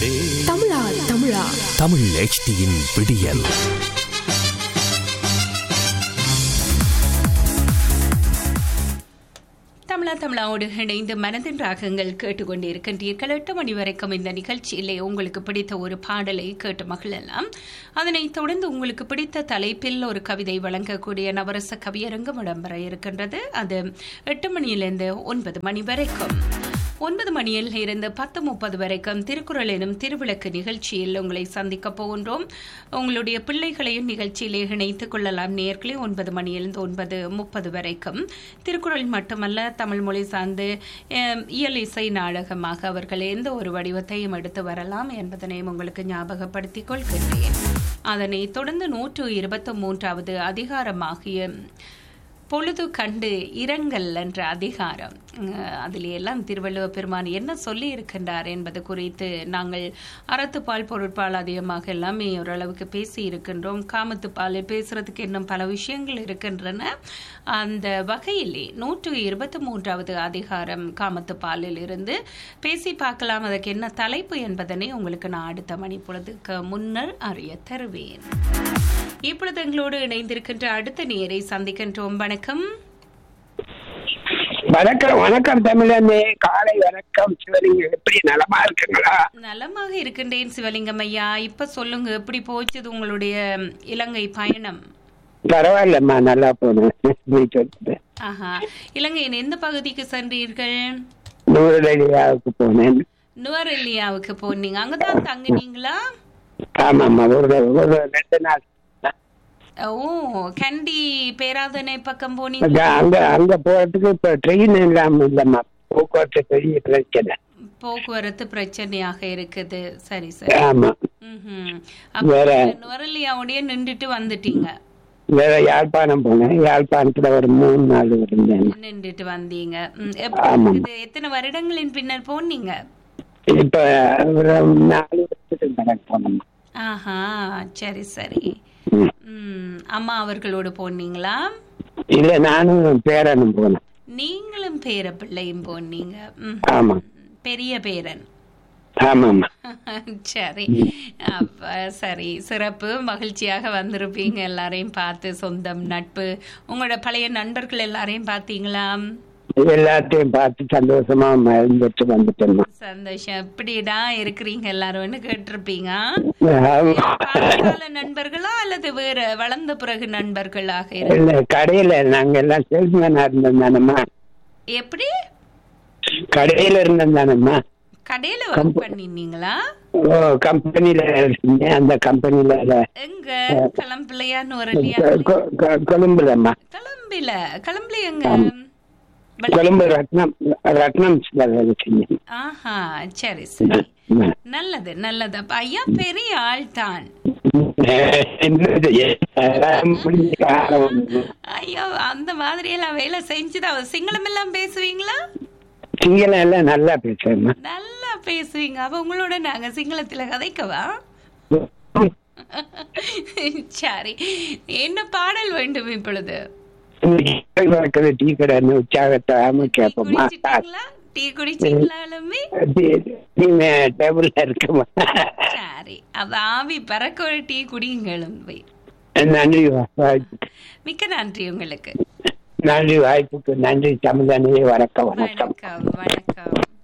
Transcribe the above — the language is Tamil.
கேளுங்களே தமிழா தமிழா தமிழ் HDயின் விடியல் தமிழா தமிழாவோடு இணைந்து மனதின் ராகங்கள் கேட்டுக்கொண்டிருக்கின்றீர்கள் எட்டு மணி வரைக்கும் இந்த நிகழ்ச்சியிலே உங்களுக்கு பிடித்த ஒரு பாடலை கேட்டு மகிழலாம் அதனைத் தொடர்ந்து உங்களுக்கு பிடித்த தலைப்பில் ஒரு கவிதை வழங்கக்கூடிய நவரச கவியரங்கம் இடம்பெற இருக்கின்றது அது எட்டு மணியிலிருந்து ஒன்பது மணி வரைக்கும் ஒன்பது மணியில் இருந்து பத்து முப்பது வரைக்கும் திருக்குறள் எனும் திருவிளக்கு நிகழ்ச்சியில் உங்களை சந்திக்க போகின்றோம் உங்களுடைய பிள்ளைகளையும் நிகழ்ச்சியிலே இணைத்துக் கொள்ளலாம் நேர்களே ஒன்பது மணியிலிருந்து ஒன்பது முப்பது வரைக்கும் திருக்குறள் மட்டுமல்ல தமிழ் மொழி சார்ந்து அஹ், இயல் இசை நாடகமாக அவர்கள் எந்த ஒரு வடிவத்தையும் எடுத்து வரலாம் என்பதனையும் உங்களுக்கு ஞாபகப்படுத்திக் கொள்கின்றேன் அதனை தொடர்ந்து நூற்று இருபத்தி மூன்றாவது அதிகாரமாகிய பொழுது கண்டு இரங்கல் என்ற அதிகாரம் அஹ், அதில் எல்லாம் திருவள்ளுவர் பெருமான் என்ன சொல்லி இருக்கின்றார் என்பது குறித்து நாங்கள் அறத்துப்பால் பொருட்பால் அதிகமாக எல்லாமே ஓரளவுக்கு பேசி இருக்கின்றோம் காமத்துப்பாலில் பேசுறதுக்கு இன்னும் பல விஷயங்கள் இருக்கின்றன அந்த வகையிலே நூற்று இருபத்தி மூன்றாவது அதிகாரம் காமத்துப்பாலில் இருந்து பேசி பார்க்கலாம் அதற்கு என்ன தலைப்பு என்பதனை உங்களுக்கு நான் அடுத்த மணி பொழுதுக்கு முன்னர் அறிய தருவேன் இப்பொழுது எங்களோடு இணைந்திருக்கின்ற அடுத்த நேரை சந்திக்கின்றோம் வணக்கம் வணக்கம் வணக்கம் தமிழனே காலை வணக்கம் சிவலிங்க எப்படி நலமா இருக்குங்களா நலமாக இருக்கின்றேன் சிவலிங்கம் ஐயா இப்ப சொல்லுங்க எப்படி போச்சுது உங்களுடைய இலங்கை பயணம் பரவாயில்லம்மா நல்லா போனேன் போயிட்டு வந்துட்டேன். ஆஹா இலங்கையின் எந்த பகுதிக்கு சென்றீர்கள் நூறடியாவுக்கு போனேன் நுவரெல்லியாவுக்கு போனீங்க அங்கதான் தங்குனீங்களா ஆமாம்மா ஒரு ஒரு ரெண்டு நாள் ஓ கண்டி பேராதனை பக்கம் அங்க போனீங்க அங்க அங்க போறதுக்கு இப்ப ட்ரெயின் இல்லாம இல்லம்மா போக்குவரத்து பெரிய பிரச்சனை போக்குவரத்து பிரச்சனையாக இருக்குது சரி சரி ஆமா ம்ஹும். வேற? அப்ப நுவரெல்லியாவுடைய நின்றுட்டு வந்துட்டீங்க வேற யாழ்ப்பாணம் போனேன் யாழ்ப்பாணத்துல ஒரு மூணு நாள் இருந்தேன் நின்றுட்டு வந்தீங்க ம், எப்படி ஆமாம். இருக்குது? எத்தனை வருடங்களின் பின்னர் போனீங்க இப்ப ஒரு நாலு வருஷத்துக்கு மேல போனோம் ஆஹா சரி சரி ம். ம், அம்மா அவர்களோடு போனீங்களா இல்ல நானும் பேரனும் போனேன் நீங்களும் பேர பிள்ளையும் போனீங்க ம். ஆமா பெரிய பேரன் ஆமாம்மா சரி அப்ப சரி சிறப்பு மகிழ்ச்சியாக வந்திருப்பீங்க எல்லாரையும் பார்த்து சொந்தம் நட்பு உங்களோட பழைய நண்பர்கள் எல்லாரையும் பார்த்தீங்களா எல்லாத்தையும் பார்த்து சந்தோஷமா இருந்துட்டு வந்துட்டோம்மா சந்தோஷம் எப்படிடா இருக்கிறீங்க எல்லாரும்னு கேட்டிருப்பீங்க ஆமா. பாடகால நண்பர்களா அல்லது வேற வளர்ந்த பிறகு நண்பர்களாக இரு இல்ல கடையில நாங்க எல்லாம் சேல்ஸ்மேனா இருந்தோம் தானம்மா எப்படி கடையில இருந்தோம் தானம்மா கடையில ஒர்க் பண்ணிருந்தீங்களா ஓ கம்பெனில இருந்தேன் அந்த கம்பெனில எங்க கிளம்பலையான்னு ஒரு இல்லையா கொழும்புலம்மா கிளம்பில கிளம்பல எங்க கொழும்பு ரத்னம் ரத்னம் வேலை செஞ்சேன் ஆஹா சரி சரி நல்லது நல்லது அப்ப ஐயா பெரிய ஆள் தான் என்னது, எல்லாம் முடிஞ்ச காலம். ஐயோ அந்த மாதிரி எல்லாம் வேலை செஞ்சுதான் சிங்களம் எல்லாம் பேசுவீங்களா சிங்களம் எல்லாம் நல்லா பேசுறேம்மா நல்லா பேசுவீங்க அப்ப உங்களோட நாங்க சிங்களத்துல கதைக்கவா சரி என்ன பாடல் வேண்டும் இப்பொழுது வளர்க்குற டீ கடை உற்சாகத்தாம டீ கேட்போம்மா குடிச்சிட்டீங்களா டீ குடிச்சிங்களா அலம்பி நீங்க டேபிள்ல இருக்குமா சரி அது ஆவி பறக்க ஒரு டீ குடிங்க எலும்பி நன்றி வாய்ப்புக்கு மிக்க நன்றி உங்களுக்கு நன்றி வாய்ப்புக்கு நன்றி தமிழனையே வணக்கம் வணக்கம் வணக்கம் வணக்கம்